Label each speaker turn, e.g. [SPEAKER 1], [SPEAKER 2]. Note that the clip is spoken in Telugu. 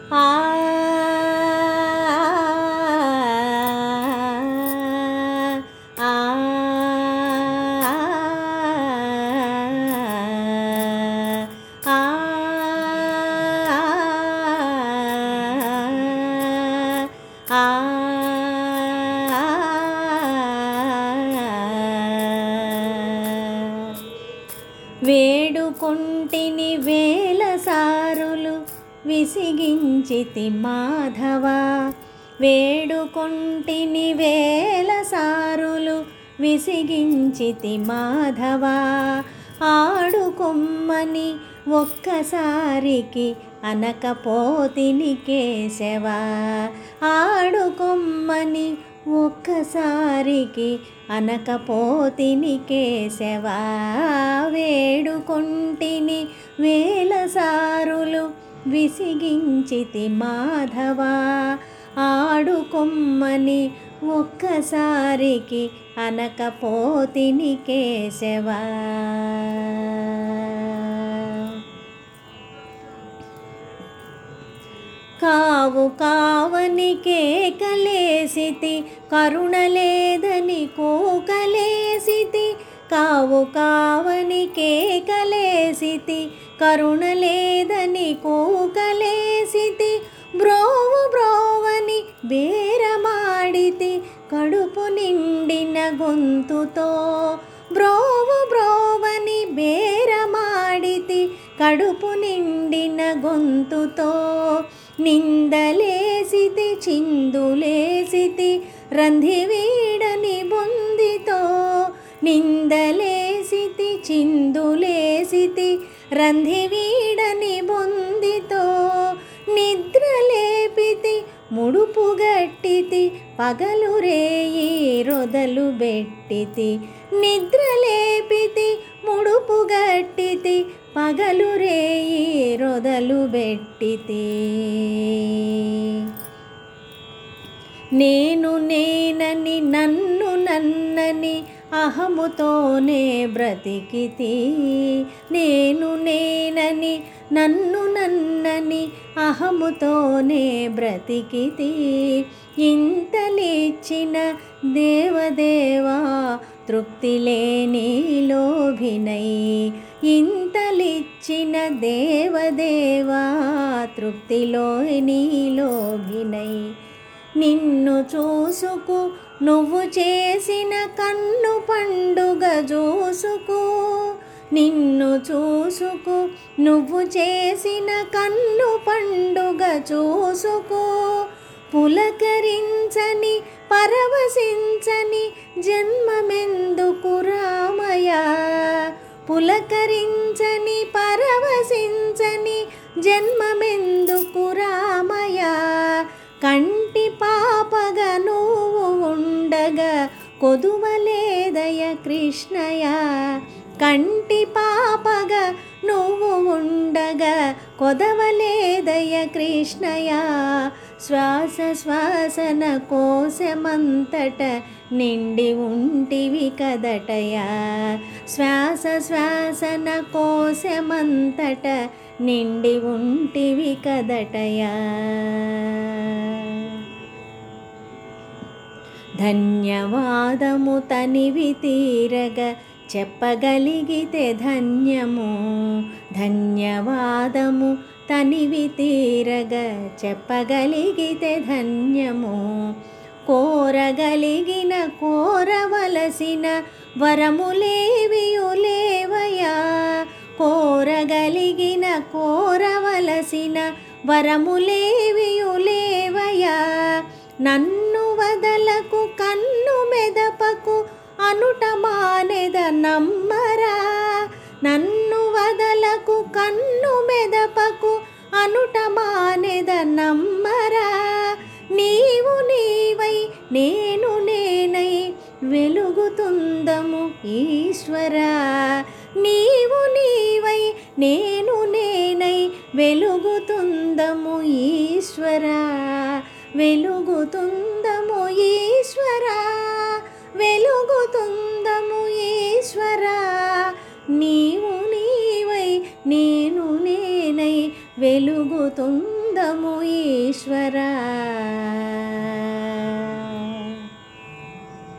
[SPEAKER 1] ఆ ఆ ఆ ఆ వేడుకొంటిని వేల సారులు విసిగించితి మాధవ వేడుకొంటిని వేల సారులు విసిగించితి మాధవ ఆడుకొమ్మని ఒక్కసారికి అనకపోతిని కేశవ ఆడుకొమ్మని ఒక్కసారికి అనకపోతిని కేశవ వేడుకొంటిని వేల సారులు విసిగించితి మాధవ ఆడుకొమ్మని ఒక్కసారికి అనకపోతిని కేశవా కావు కావని కేకలేసితి కరుణ లేదని కోకలేసితి కావు కావని కేకలేసితి కరుణ లేదని కోకలేసితి బ్రోవు బ్రోవని బేరమాడితి కడుపు నిండిన గొంతుతో బ్రోవు బ్రోవని బేరమాడితి కడుపు నిండిన గొంతుతో నిందలేసితి చిందులేసితి రంధివీడని బొందితో నిందలేసితి చిందులేసితి రంధివీడని బొందితో నిద్రలేపితి ముడుపు గట్టితి పగలు రేయి రొదలు బెట్టితి నిద్రలేపితి ముడుపు గట్టితి పగలు రేయి రొదలు బెట్టితి నేను నేనని నన్ను నన్నని అహముతోనే బ్రతికితి నేను నేనని నన్ను నన్నని అహముతోనే బ్రతికితి ఇంతలిచ్చిన దేవదేవా తృప్తి లేని లోభినై ఇంతలిచ్చిన దేవదేవా తృప్తిలోని లోభినై నిన్ను చూసుకు నువ్వు చేసిన కన్ను పండుగ చూసుకు నిన్ను చూసుకు నువ్వు చేసిన కన్ను పండుగ చూసుకో పులకరించని పరవశించని జన్మమెందుకు రామయ పులకరించని పరవశించని జన్మమెందుకు రామయ కంటి పాపగా నువ్వు ఉండగా కొదువలేదయ కృష్ణయ కంటి పాపగా నువ్వు ఉండగా కొదవలేదయ కృష్ణయ శ్వాస శ్వాసన కోశమంతట నిండి ఉంటివి కదటయా శ్వాస శ్వాసన కోశమంతట నిండి ఉంటివి కదటయా ధన్యవాదము తనివి తీరగ చెప్పగలిగితే ధన్యము ధన్యవాదము తనివి తీరగ చెప్పగలిగితే ధన్యము కోరగలిగిన కోరవలసిన వరములేవియులేవయా కోరగలిగిన కోరవలసిన వరములేవియులేవయా నన్ను వదలకు కన్ను మెదపకు అనుట మానెద నమ్మరా నన్ను వదలకు కన్ను మెదపకు అనుట మానెద నమ్మరా నీవు నీవై నేను నేనై వెలుగుతుందము ఈశ్వరా నీవు నీవై నేను నేనై వెలుగుతుందము ఈశ్వరా వెలుగుతుందము ఈశ్వరా వెలుగుతుందము ఈశ్వరా నీవు నీవై నేను నేనై వెలుగుతుంద వెలుగుతుందము ఈశ్వరా